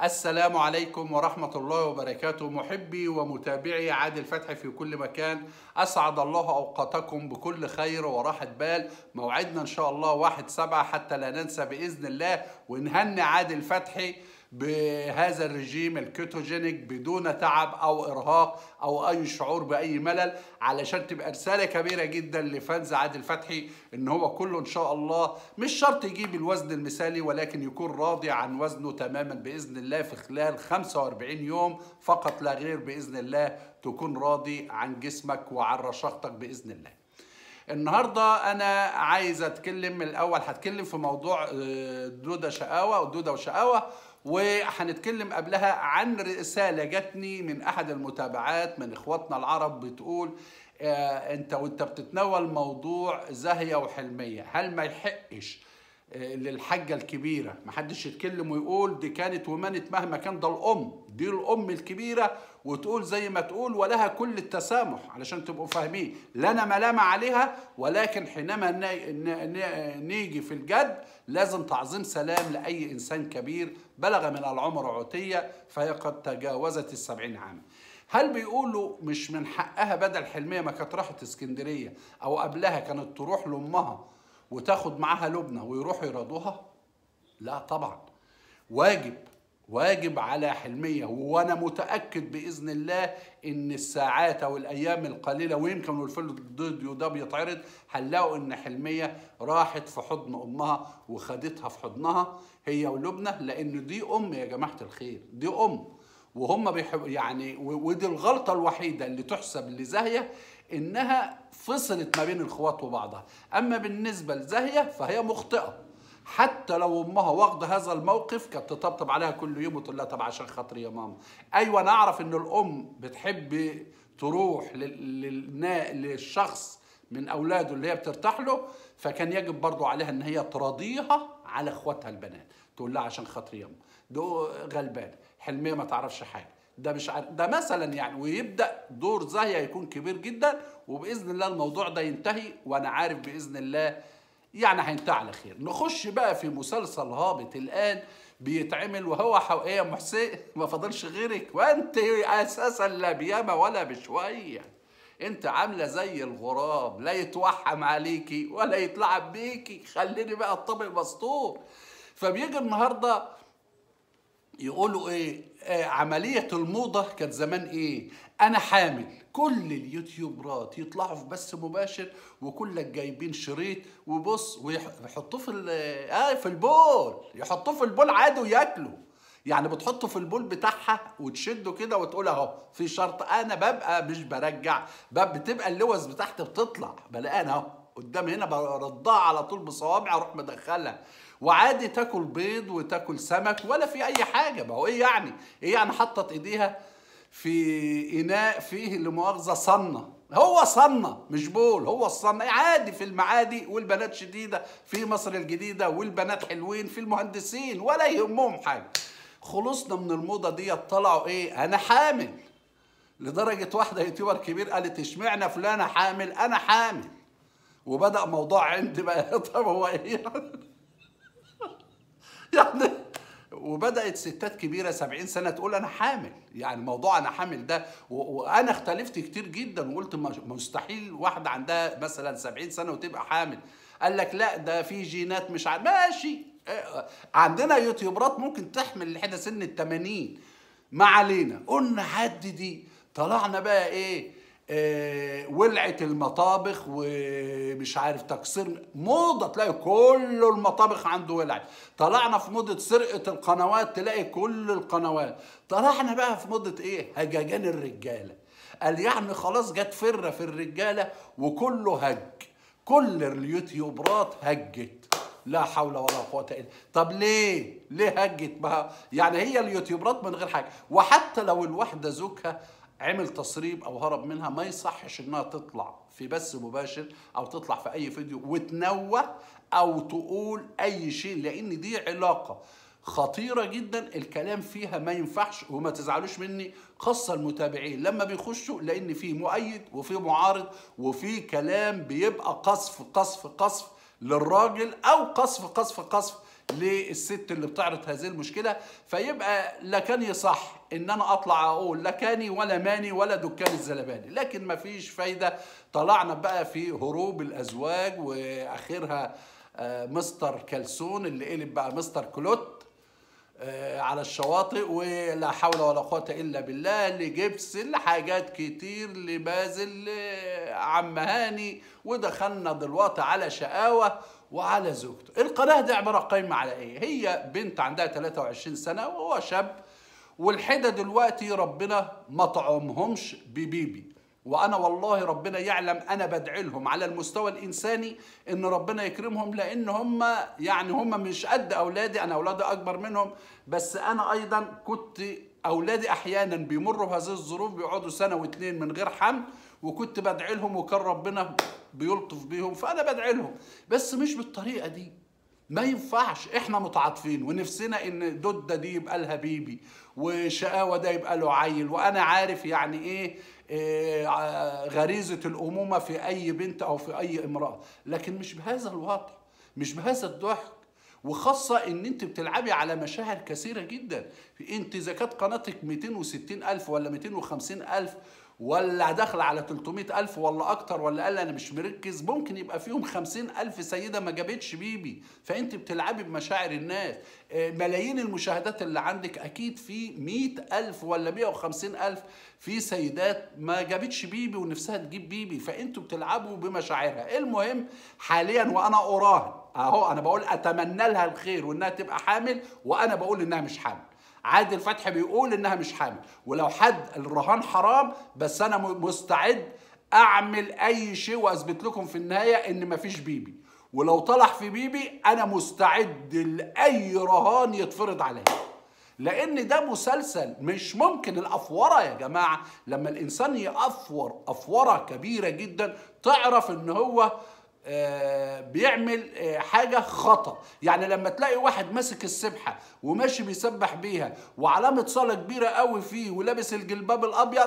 السلام عليكم ورحمة الله وبركاته محبي ومتابعي عادل فتحي في كل مكان أسعد الله أوقاتكم بكل خير وراحة بال موعدنا إن شاء الله واحد سبعة حتى لا ننسى بإذن الله ونهني عادل فتحي بهذا الرجيم الكيتوجينيك بدون تعب او ارهاق او اي شعور باي ملل علشان تبقى رساله كبيره جدا لفانز عادل فتحي ان هو كله ان شاء الله مش شرط يجيب الوزن المثالي ولكن يكون راضي عن وزنه تماما باذن الله في خلال 45 يوم فقط لا غير باذن الله تكون راضي عن جسمك وعن رشاقتك باذن الله. النهارده انا عايز اتكلم الاول هتكلم في موضوع آه، دوده شقاوه ودوده وشقاوه وهنتكلم قبلها عن رساله جاتني من احد المتابعات من اخواتنا العرب بتقول آه، انت وانت بتتناول موضوع زاهيه وحلميه هل ما يحقش آه، للحاجة الكبيرة محدش يتكلم ويقول دي كانت ومنت مهما كان ده الأم دي الأم الكبيرة وتقول زي ما تقول ولها كل التسامح علشان تبقوا فاهمين لنا ملامة عليها ولكن حينما ن- ن- ن- نيجي في الجد لازم تعظيم سلام لأي إنسان كبير بلغ من العمر عتية فهي قد تجاوزت السبعين عاما هل بيقولوا مش من حقها بدل حلمية ما كانت راحت اسكندرية أو قبلها كانت تروح لأمها وتاخد معاها لبنة ويروحوا يرضوها؟ لا طبعا واجب واجب على حلمية وانا متأكد بإذن الله ان الساعات او الايام القليلة ويمكن الفيديو ده بيتعرض هنلاقوا ان حلمية راحت في حضن امها وخدتها في حضنها هي ولبنى لان دي ام يا جماعة الخير دي ام وهم بيحب يعني و- ودي الغلطة الوحيدة اللي تحسب لزاهية انها فصلت ما بين الاخوات وبعضها اما بالنسبة لزاهية فهي مخطئة حتى لو امها واخده هذا الموقف كانت تطبطب عليها كل يوم وتقول لها طب عشان خاطري يا ماما ايوه انا اعرف ان الام بتحب تروح لل- للنا- للشخص من اولاده اللي هي بترتاح له فكان يجب برضو عليها ان هي تراضيها على اخواتها البنات تقول لها عشان خاطري يا ماما ده غلبان حلميه ما تعرفش حاجه ده مش عارف ده مثلا يعني ويبدا دور زاهيه يكون كبير جدا وباذن الله الموضوع ده ينتهي وانا عارف باذن الله يعني هينتهي على خير نخش بقى في مسلسل هابط الان بيتعمل وهو حقيقة محسن ما فاضلش غيرك وانت اساسا لا بياما ولا بشويه انت عامله زي الغراب لا يتوحم عليكي ولا يتلعب بيكي خليني بقى الطبق مسطور فبيجي النهارده يقولوا ايه آه عملية الموضة كانت زمان ايه انا حامل كل اليوتيوبرات يطلعوا في بث مباشر وكلك جايبين شريط وبص ويحطوه في ال- اه في البول يحطوه في البول عادي وياكلوا يعني بتحطه في البول بتاعها وتشده كده وتقول اهو في شرط انا ببقى مش برجع بب- بتبقى اللوز بتاعتي بتطلع بلاقيها أنا اهو قدام هنا بردها على طول بصوابعي اروح مدخلها وعادي تاكل بيض وتاكل سمك ولا في اي حاجه ما هو ايه يعني ايه يعني حطت ايديها في اناء فيه لمؤاخذه صنه هو صنه مش بول هو الصنه عادي في المعادي والبنات شديده في مصر الجديده والبنات حلوين في المهندسين ولا يهمهم حاجه خلصنا من الموضه دي طلعوا ايه انا حامل لدرجه واحده يوتيوبر كبير قالت اشمعنى فلانه حامل انا حامل وبدا موضوع عندي بقى طب هو ايه يعني وبدات ستات كبيره 70 سنه تقول انا حامل يعني موضوع انا حامل ده و- وانا اختلفت كتير جدا وقلت مش- مستحيل واحده عندها مثلا 70 سنه وتبقى حامل قال لك لا ده في جينات مش عارف ماشي آه، عندنا يوتيوبرات ممكن تحمل لحد سن ال 80 ما علينا قلنا حد دي طلعنا بقى ايه آه، ولعت المطابخ ومش عارف تكسير موضة تلاقي كل المطابخ عنده ولعت طلعنا في موضة سرقة القنوات تلاقي كل القنوات طلعنا بقى في موضة ايه هججان الرجالة قال يعني خلاص جت فرة في الرجالة وكله هج كل اليوتيوبرات هجت لا حول ولا قوة إلا طب ليه؟ ليه هجت بقى؟ يعني هي اليوتيوبرات من غير حاجة وحتى لو الواحدة زوجها عمل تصريب او هرب منها ما يصحش انها تطلع في بث مباشر او تطلع في اي فيديو وتنوه او تقول اي شيء لان دي علاقه خطيرة جدا الكلام فيها ما ينفعش وما تزعلوش مني خاصة المتابعين لما بيخشوا لأن في مؤيد وفي معارض وفي كلام بيبقى قصف قصف قصف للراجل أو قصف قصف قصف للست اللي بتعرض هذه المشكله فيبقى لا كان يصح ان انا اطلع اقول لا كاني ولا ماني ولا دكان الزلباني لكن مفيش فايده طلعنا بقى في هروب الازواج واخرها آه، مستر كلسون اللي قلب بقى مستر كلوت آه، على الشواطئ ولا حول ولا قوة إلا بالله لجبس لحاجات كتير لبازل عم هاني ودخلنا دلوقتي على شقاوة وعلى زوجته القناة دي عبارة قايمة على إيه هي بنت عندها 23 سنة وهو شاب والحدة دلوقتي ربنا ما طعمهمش ببيبي وانا والله ربنا يعلم انا بدعي لهم على المستوى الانساني ان ربنا يكرمهم لان هم يعني هم مش قد اولادي انا اولادي اكبر منهم بس انا ايضا كنت اولادي احيانا بيمروا بهذه الظروف بيقعدوا سنه واتنين من غير حمل وكنت بدعي لهم وكان ربنا بيلطف بيهم فانا بدعي لهم بس مش بالطريقه دي ما ينفعش احنا متعاطفين ونفسنا ان دودة دي يبقى لها بيبي وشقاوة ده يبقى له عيل وانا عارف يعني ايه إيه غريزة الأمومة في أي بنت أو في أي امرأة لكن مش بهذا الوضع مش بهذا الضحك وخاصة ان انت بتلعبي على مشاعر كثيرة جدا انت اذا كانت قناتك 260 الف ولا 250 الف ولا داخلة على 300 ألف ولا أكتر ولا قال أنا مش مركز ممكن يبقى فيهم 50 ألف سيدة ما جابتش بيبي فأنت بتلعبي بمشاعر الناس ملايين المشاهدات اللي عندك أكيد في 100 ألف ولا 150 ألف في سيدات ما جابتش بيبي ونفسها تجيب بيبي فأنتوا بتلعبوا بمشاعرها المهم حاليا وأنا أراهن أهو أنا بقول أتمنى لها الخير وإنها تبقى حامل وأنا بقول إنها مش حامل عادل فتحي بيقول انها مش حامل ولو حد الرهان حرام بس انا مستعد اعمل اي شيء واثبت لكم في النهايه ان مفيش بيبي ولو طلع في بيبي انا مستعد لاي رهان يتفرض عليا لان ده مسلسل مش ممكن الافوره يا جماعه لما الانسان يافور افوره كبيره جدا تعرف ان هو بيعمل حاجة خطأ يعني لما تلاقي واحد ماسك السبحة وماشي بيسبح بيها وعلامة صلاة كبيرة قوي فيه ولابس الجلباب الأبيض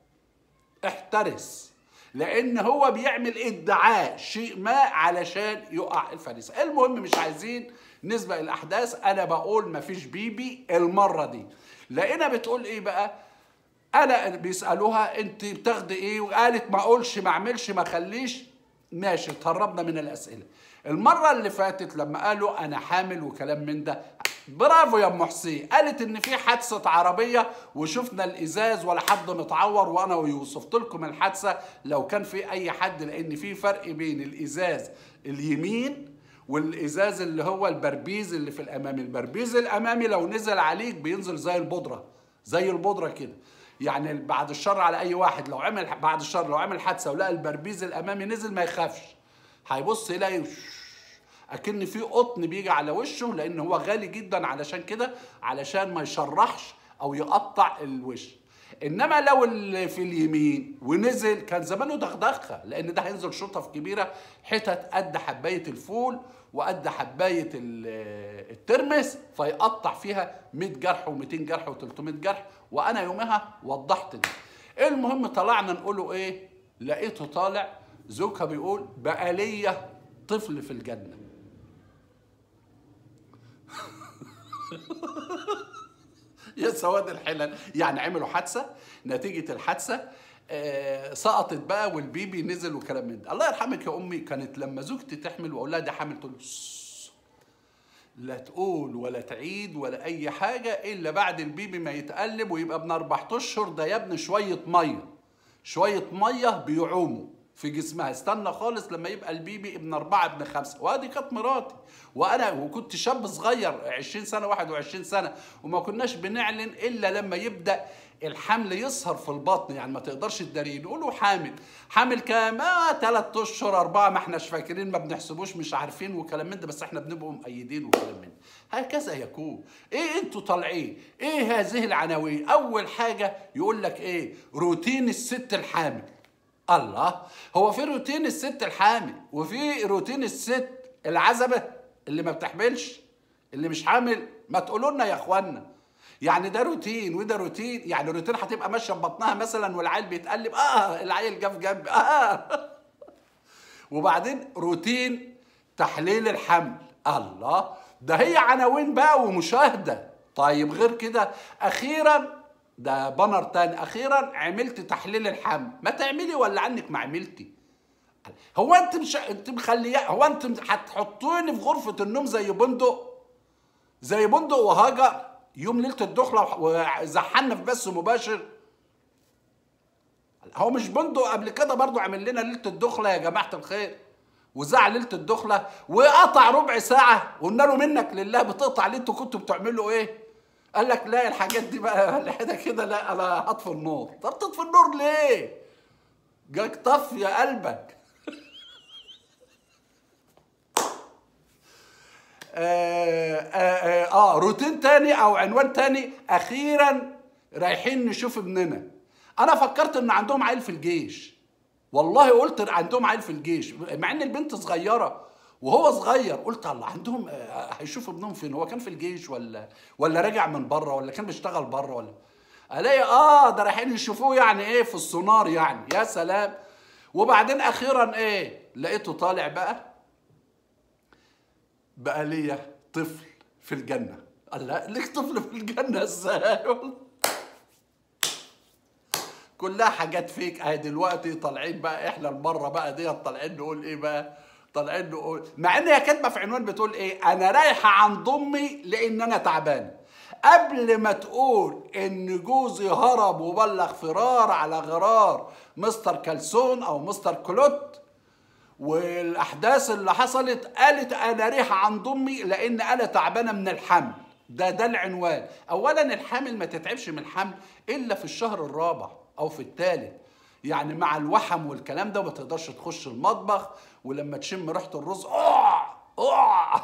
احترس لأن هو بيعمل ادعاء شيء ما علشان يقع الفريسة المهم مش عايزين نسبق الأحداث أنا بقول مفيش بيبي المرة دي لقينا بتقول إيه بقى أنا بيسألوها أنت بتاخدي إيه وقالت ما أقولش ما أعملش ما أخليش ماشي اتهربنا من الاسئله المره اللي فاتت لما قالوا انا حامل وكلام من ده برافو يا ام حسين قالت ان في حادثه عربيه وشفنا الازاز ولا حد متعور وانا ويوسف لكم الحادثه لو كان في اي حد لان في فرق بين الازاز اليمين والازاز اللي هو البربيز اللي في الامامي البربيز الامامي لو نزل عليك بينزل زي البودره زي البودره كده يعني بعد الشر على اي واحد لو عمل بعد الشر لو عمل حادثه ولقى البربيز الامامي نزل ما يخافش هيبص يلاقي اكن في قطن بيجي على وشه لان هو غالي جدا علشان كده علشان ما يشرحش او يقطع الوش انما لو اللي في اليمين ونزل كان زمانه دغدغه لان ده هينزل شطف كبيره حتت قد حبايه الفول وقد حبايه الترمس فيقطع فيها 100 جرح و200 جرح و300 جرح وانا يومها وضحت ده المهم طلعنا نقوله ايه لقيته طالع زوجها بيقول بقى ليا طفل في الجنه يا سواد الحلل يعني عملوا حادثه نتيجه الحادثه آه سقطت بقى والبيبي نزل وكلام من ده الله يرحمك يا امي كانت لما زوجتي تحمل واولادي حامل تقول لا تقول ولا تعيد ولا اي حاجه الا بعد البيبي ما يتقلب ويبقى ابن اربع اشهر ده يا ابني شويه ميه شويه ميه بيعوموا في جسمها استنى خالص لما يبقى البيبي ابن أربعة ابن خمسة وادي كانت مراتي وأنا وكنت شاب صغير 20 سنة 21 سنة وما كناش بنعلن إلا لما يبدأ الحمل يسهر في البطن يعني ما تقدرش تداريه نقولوا حامل حامل كام اه ثلاث اشهر اربعه ما احناش فاكرين ما بنحسبوش مش عارفين وكلام من ده بس احنا بنبقوا مؤيدين وكلام من ده هكذا يكون ايه انتوا طالعين ايه هذه العناوين اول حاجه يقول لك ايه روتين الست الحامل الله هو في روتين الست الحامل وفي روتين الست العزبه اللي ما بتحملش اللي مش حامل ما تقولوا لنا يا اخوانا يعني ده روتين وده روتين يعني روتين هتبقى ماشيه ببطنها مثلا والعيل بيتقلب اه العيل جه في جنبي اه وبعدين روتين تحليل الحمل الله ده هي عناوين بقى ومشاهده طيب غير كده اخيرا ده بانر تاني اخيرا عملت تحليل الحمل ما تعملي ولا عنك ما عملتي هو انت مش انت مخليه هو انت هتحطوني في غرفه النوم زي بندق زي بندق وهاجر يوم ليله الدخله وزحنا في بث مباشر هو مش بندق قبل كده برضو عمل لنا ليله الدخله يا جماعه الخير وزع ليله الدخله وقطع ربع ساعه وقلنا له منك لله بتقطع ليه انتوا كنتوا بتعملوا ايه؟ قال لك لا الحاجات دي بقى لحدة كده لا انا هطفي النور طب تطفي النور ليه؟ جاك طف يا قلبك آه, آه, آه, اه روتين تاني او عنوان تاني اخيرا رايحين نشوف ابننا انا فكرت ان عندهم عيل في الجيش والله قلت عندهم عيل في الجيش مع ان البنت صغيره وهو صغير قلت الله عندهم هيشوفوا ابنهم فين هو كان في الجيش ولا ولا راجع من بره ولا كان بيشتغل بره ولا الاقي اه ده رايحين يشوفوه يعني ايه في السونار يعني يا سلام وبعدين اخيرا ايه لقيته طالع بقى بقى ليا طفل في الجنه قال لا ليك طفل في الجنه ازاي كلها حاجات فيك اهي دلوقتي طالعين بقى احنا المره بقى ديت طالعين نقول ايه بقى طالعين نقول مع ان هي كاتبه في عنوان بتقول ايه انا رايحه عند امي لان انا تعبان قبل ما تقول ان جوزي هرب وبلغ فرار على غرار مستر كلسون او مستر كلوت والاحداث اللي حصلت قالت انا رايحه عند امي لان انا تعبانه من الحمل ده ده العنوان اولا الحامل ما تتعبش من الحمل الا في الشهر الرابع او في الثالث يعني مع الوحم والكلام ده ما تقدرش تخش المطبخ ولما تشم ريحه الرز اوع اوع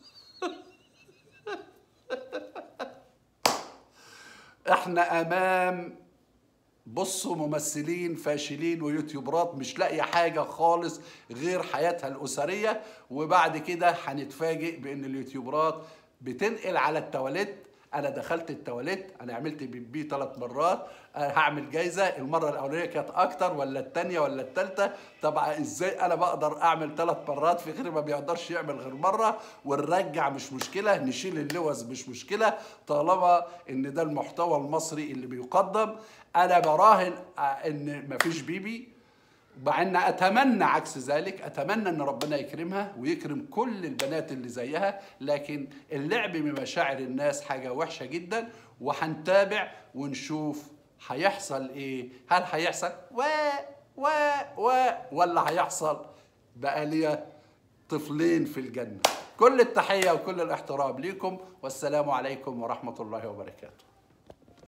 احنا امام بصوا ممثلين فاشلين ويوتيوبرات مش لاقيه حاجه خالص غير حياتها الاسريه وبعد كده هنتفاجئ بان اليوتيوبرات بتنقل على التواليت انا دخلت التواليت انا عملت بيبي ثلاث مرات أنا هعمل جايزه المره الاولانيه كانت اكتر ولا الثانيه ولا الثالثه طبعا ازاي انا بقدر اعمل ثلاث مرات في غيري ما بيقدرش يعمل غير مره ونرجع مش مشكله نشيل اللوز مش مشكله طالما ان ده المحتوى المصري اللي بيقدم انا براهن ان مفيش بيبي مع ان اتمنى عكس ذلك اتمنى ان ربنا يكرمها ويكرم كل البنات اللي زيها لكن اللعب بمشاعر الناس حاجه وحشه جدا وهنتابع ونشوف هيحصل ايه هل هيحصل و و و ولا هيحصل بقى ليا طفلين في الجنه كل التحيه وكل الاحترام ليكم والسلام عليكم ورحمه الله وبركاته